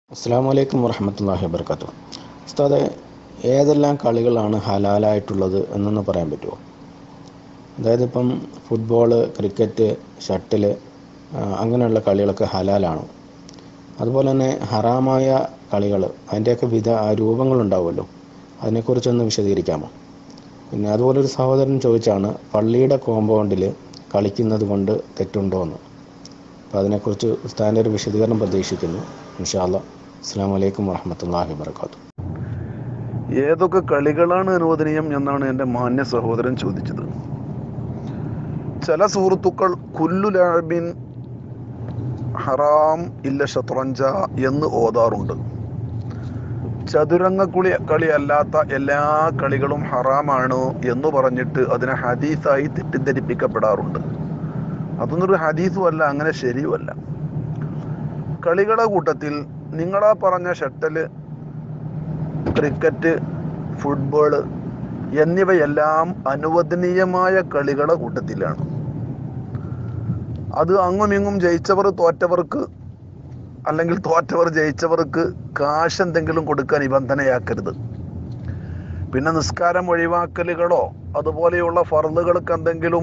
അസ്സാം വലൈക്കും വർഹമത്തല്ലാഹി വാബർക്കാത്തു ഉസ്താദെ ഏതെല്ലാം കളികളാണ് ഹലാലായിട്ടുള്ളത് എന്നൊന്ന് പറയാൻ പറ്റുമോ അതായത് ഇപ്പം ഫുട്ബോള് ക്രിക്കറ്റ് ഷട്ടില് ആ, അങ്ങനെയുള്ള കളികളൊക്കെ ഹലാലാണോ അതുപോലെ തന്നെ ഹറാമായ കളികൾ അതിൻ്റെയൊക്കെ വിധ രൂപങ്ങളുണ്ടാവുമല്ലോ അതിനെക്കുറിച്ചൊന്ന് വിശദീകരിക്കാമോ പിന്നെ അതുപോലെ ഒരു സഹോദരൻ ചോദിച്ചാണ് പള്ളിയുടെ കോമ്പൗണ്ടിൽ കളിക്കുന്നത് കൊണ്ട് തെറ്റുണ്ടോ എന്ന് അപ്പോൾ അതിനെക്കുറിച്ച് ഉസ്താദിൻ്റെ ഒരു വിശദീകരണം പ്രതീക്ഷിക്കുന്നു ഇൻഷാല്ല അസ്സാം വലൈക്കും വാഹമത്തല്ലാഹി വാബർക്കാത്തു ഏതൊക്കെ കളികളാണ് അനുവദനീയം എന്നാണ് എൻ്റെ മാന്യ സഹോദരൻ ചോദിച്ചത് ചില സുഹൃത്തുക്കൾ കുല്ലു ലാബിൻ ഹറാം ഇല്ല ഷത്രഞ്ച എന്ന് ഓതാറുണ്ട് ചതുരംഗ കുളി കളി അല്ലാത്ത എല്ലാ കളികളും ഹറാമാണ് എന്ന് പറഞ്ഞിട്ട് അതിനെ ഹദീസായി തെറ്റിദ്ധരിപ്പിക്കപ്പെടാറുണ്ട് അതൊന്നൊരു ഹദീസും അല്ല അങ്ങനെ ശരിയുമല്ല കളികളുടെ കൂട്ടത്തിൽ നിങ്ങളാ പറഞ്ഞ ഷട്ടല് ക്രിക്കറ്റ് ഫുട്ബോള് എന്നിവയെല്ലാം അനുവദനീയമായ കളികളുടെ കൂട്ടത്തിലാണ് അത് അങ്ങും ഇങ്ങും ജയിച്ചവർ തോറ്റവർക്ക് അല്ലെങ്കിൽ തോറ്റവർ ജയിച്ചവർക്ക് കാശ് എന്തെങ്കിലും കൊടുക്കാൻ നിബന്ധനയാക്കരുത് പിന്നെ നിസ്കാരം ഒഴിവാക്കലുകളോ അതുപോലെയുള്ള ഫർദുകൾക്ക് എന്തെങ്കിലും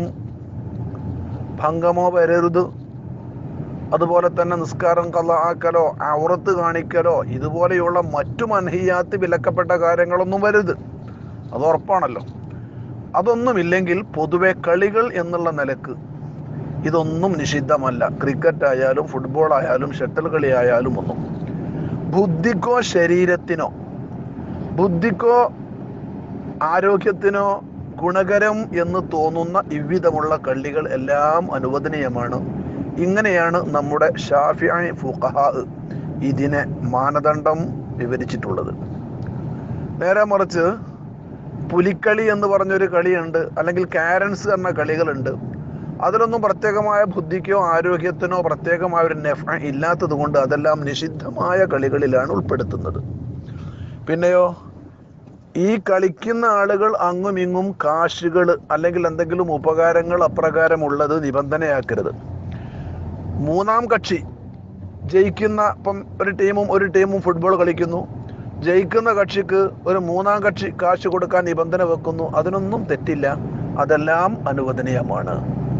ഭംഗമോ വരരുത് അതുപോലെ തന്നെ നിസ്കാരം കലാക്കലോ ഔറത്ത് കാണിക്കലോ ഇതുപോലെയുള്ള മറ്റു മൻഹിയാത്ത് വിലക്കപ്പെട്ട കാര്യങ്ങളൊന്നും വരരുത് അത് ഉറപ്പാണല്ലോ അതൊന്നുമില്ലെങ്കിൽ പൊതുവെ കളികൾ എന്നുള്ള നിലക്ക് ഇതൊന്നും നിഷിദ്ധമല്ല ക്രിക്കറ്റ് ആയാലും ഫുട്ബോൾ ആയാലും ഷട്ടിൽ കളി ആയാലും ഒന്നും ബുദ്ധിക്കോ ശരീരത്തിനോ ബുദ്ധിക്കോ ആരോഗ്യത്തിനോ ഗുണകരം എന്ന് തോന്നുന്ന ഇவ்விധമുള്ള കളികൾ എല്ലാം അനുവദനീയമാണ് ഇങ്ങനെയാണ് നമ്മുടെ ഷാഫിഐ ഫുഖഹ ഇതിനെ മാനദണ്ഡം വിവരിച്ചിട്ടുള്ളത് നേരെ മറിച്ച് പുലിക്കളി എന്ന് പറഞ്ഞൊരു കളിയുണ്ട് അല്ലെങ്കിൽ കാരൻസ് എന്ന കളികളുണ്ട് അതിലൊന്നും പ്രത്യേകമായ ബുദ്ധിക്കോ ആരോഗ്യത്തിനോ പ്രത്യേകമായ ഒരു നെഫ ഇല്ലാത്തത് കൊണ്ട് അതെല്ലാം നിഷിദ്ധമായ കളികളിലാണ് ഉൾപ്പെടുത്തുന്നത് പിന്നെയോ ഈ കളിക്കുന്ന ആളുകൾ അങ്ങും ഇങ്ങും കാശുകൾ അല്ലെങ്കിൽ എന്തെങ്കിലും ഉപകാരങ്ങൾ അപ്രകാരമുള്ളത് നിബന്ധനയാക്കരുത് മൂന്നാം കക്ഷി ജയിക്കുന്ന ഇപ്പം ഒരു ടീമും ഒരു ടീമും ഫുട്ബോൾ കളിക്കുന്നു ജയിക്കുന്ന കക്ഷിക്ക് ഒരു മൂന്നാം കക്ഷി കാശ് കൊടുക്കാൻ നിബന്ധന വെക്കുന്നു അതിനൊന്നും തെറ്റില്ല അതെല്ലാം അനുവദനീയമാണ്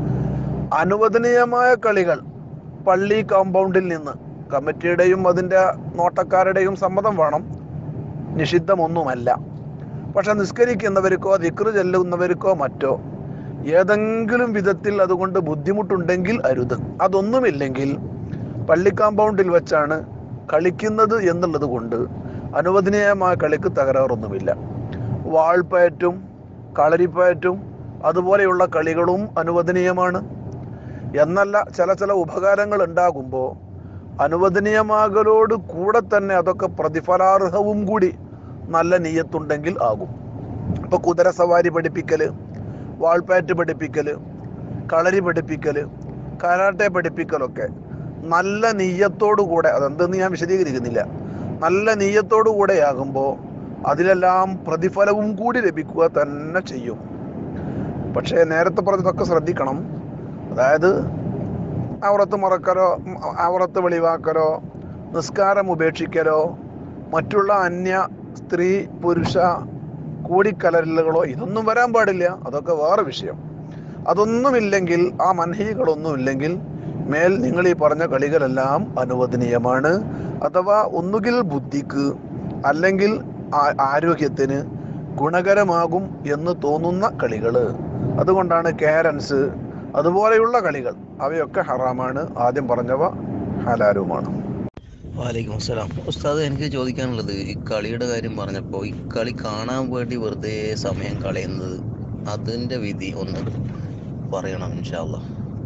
അനുവദനീയമായ കളികൾ പള്ളി കോമ്പൗണ്ടിൽ നിന്ന് കമ്മിറ്റിയുടെയും അതിൻ്റെ നോട്ടക്കാരുടെയും സമ്മതം വേണം നിഷിദ്ധമൊന്നുമല്ല പക്ഷെ നിസ്കരിക്കുന്നവർക്കോ ദിക്റ് ചെല്ലുന്നവർക്കോ മറ്റോ ഏതെങ്കിലും വിധത്തിൽ അതുകൊണ്ട് ബുദ്ധിമുട്ടുണ്ടെങ്കിൽ അരുത് അതൊന്നുമില്ലെങ്കിൽ പള്ളി കോമ്പൗണ്ടിൽ വെച്ചാണ് കളിക്കുന്നത് എന്നുള്ളത് കൊണ്ട് അനുവദനീയമായ കളിക്ക് തകരാറൊന്നുമില്ല വാൾപ്പയറ്റും കളരിപ്പയറ്റും അതുപോലെയുള്ള കളികളും അനുവദനീയമാണ് എന്നല്ല ചില ചില ഉപകാരങ്ങൾ ഉണ്ടാകുമ്പോൾ അനുവദനീയമാകലോട് കൂടെ തന്നെ അതൊക്കെ പ്രതിഫലാർഹവും കൂടി നല്ല നീയത്തുണ്ടെങ്കിൽ ആകും ഇപ്പൊ കുതിര സവാരി പഠിപ്പിക്കല് വാൾപ്പാറ്റ് പഠിപ്പിക്കല് കളരി പഠിപ്പിക്കല് കരാട്ടെ പഠിപ്പിക്കലൊക്കെ നല്ല നീയത്തോടു കൂടെ അതെന്തെന്ന് ഞാൻ വിശദീകരിക്കുന്നില്ല നല്ല നീയത്തോടു കൂടെ ആകുമ്പോൾ അതിലെല്ലാം പ്രതിഫലവും കൂടി ലഭിക്കുക തന്നെ ചെയ്യും പക്ഷേ നേരത്തെ പറഞ്ഞതൊക്കെ ശ്രദ്ധിക്കണം അതായത് ഔറത്ത് മറക്കലോ ഔറത്ത് വെളിവാക്കലോ നിസ്കാരം ഉപേക്ഷിക്കലോ മറ്റുള്ള അന്യ സ്ത്രീ പുരുഷ കൂടിക്കലരലുകളോ ഇതൊന്നും വരാൻ പാടില്ല അതൊക്കെ വേറെ വിഷയം അതൊന്നുമില്ലെങ്കിൽ ആ മൻഹികളൊന്നുമില്ലെങ്കിൽ മേൽ നിങ്ങൾ ഈ പറഞ്ഞ കളികളെല്ലാം അനുവദനീയമാണ് അഥവാ ഒന്നുകിൽ ബുദ്ധിക്ക് അല്ലെങ്കിൽ ആ- ആരോഗ്യത്തിന് ഗുണകരമാകും എന്ന് തോന്നുന്ന കളികൾ അതുകൊണ്ടാണ് കാരൻസ് അതുപോലെയുള്ള കളികൾ അവയൊക്കെ ഹറാമാണ് ആദ്യം പറഞ്ഞവ ഹലാലുമാണ് വാലൈക്കും അസ്സലാം ഉസ്താദ് എനിക്ക് ചോദിക്കാനുള്ളത് ഈ കളിയുടെ കാര്യം പറഞ്ഞപ്പോൾ ഈ കളി കാണാൻ വേണ്ടി വെറുതെ സമയം കളയുന്നത് അതിന്റെ വിധി ഒന്ന് പറയണം ഇൻഷാല്ല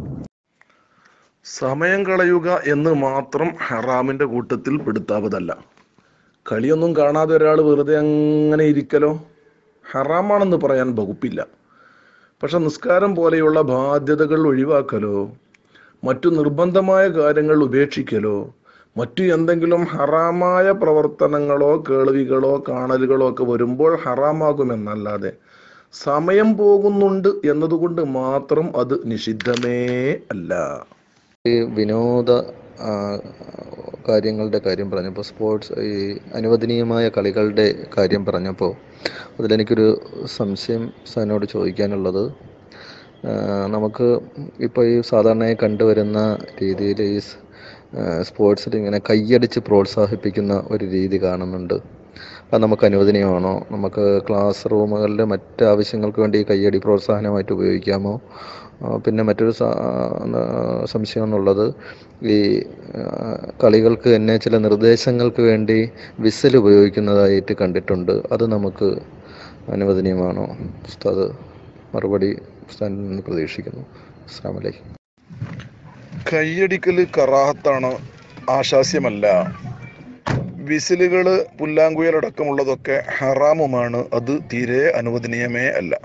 സമയം കളയുക എന്ന് മാത്രം ഹറാമിന്റെ കൂട്ടത്തിൽ പെടുത്താവതല്ല കളിയൊന്നും കാണാതെ ഒരാൾ വെറുതെ അങ്ങനെ ഇരിക്കലോ ഹറാമാണെന്ന് പറയാൻ വകുപ്പില്ല പക്ഷെ നിസ്കാരം പോലെയുള്ള ബാധ്യതകൾ ഒഴിവാക്കലോ മറ്റു നിർബന്ധമായ കാര്യങ്ങൾ ഉപേക്ഷിക്കലോ മറ്റു എന്തെങ്കിലും ഹറാമായ പ്രവർത്തനങ്ങളോ കേൾവികളോ കാണലുകളോ ഒക്കെ വരുമ്പോൾ ഹറാമാകുമെന്നല്ലാതെ സമയം പോകുന്നുണ്ട് എന്നതുകൊണ്ട് മാത്രം അത് നിഷിദ്ധമേ അല്ല വിനോദ ആ, കാര്യങ്ങളുടെ കാര്യം പറഞ്ഞപ്പോൾ സ്പോർട്സ് ഈ അനുവദനീയമായ കളികളുടെ കാര്യം പറഞ്ഞപ്പോൾ അതിലെനിക്കൊരു സംശയം സാറിനോട് ചോദിക്കാനുള്ളത് ആ, നമുക്ക് ഇപ്പോൾ ഈ സാധാരണയായി കണ്ടുവരുന്ന രീതിയിൽ ഈ സ്- ആ, സ്പോർട്സിൽ ഇങ്ങനെ കൈയടിച്ച് പ്രോത്സാഹിപ്പിക്കുന്ന ഒരു രീതി കാണുന്നുണ്ട് അത് നമുക്ക് അനുവദനീയമാണോ നമുക്ക് ക്ലാസ് റൂമുകളിലെ മറ്റ് ആവശ്യങ്ങൾക്ക് വേണ്ടി ഈ കയ്യടി പ്രോത്സാഹനമായിട്ട് ഉപയോഗിക്കാമോ ആ, പിന്നെ മറ്റൊരു സ- ആ, സംശയം എന്നുള്ളത് ഈ ആ, കളികൾക്ക് തന്നെ ചില നിർദ്ദേശങ്ങൾക്ക് വേണ്ടി വിസിൽ ഉപയോഗിക്കുന്നതായിട്ട് കണ്ടിട്ടുണ്ട് അത് നമുക്ക് അനുവദനീയമാണോ ഉസ്താദ് മറുപടി ഉസ്താദിൽ നിന്ന് പ്രതീക്ഷിക്കുന്നു അസ്സാം വലൈക്കും കൈയടിക്കൽ കറാഹത്താണ് ആശാസ്യമല്ല വിസിലുകൾ പുല്ലാങ്കുയലടക്കമുള്ളതൊക്കെ ഹറാമുമാണ് അത് തീരെ അനുവദനീയമേ അല്ല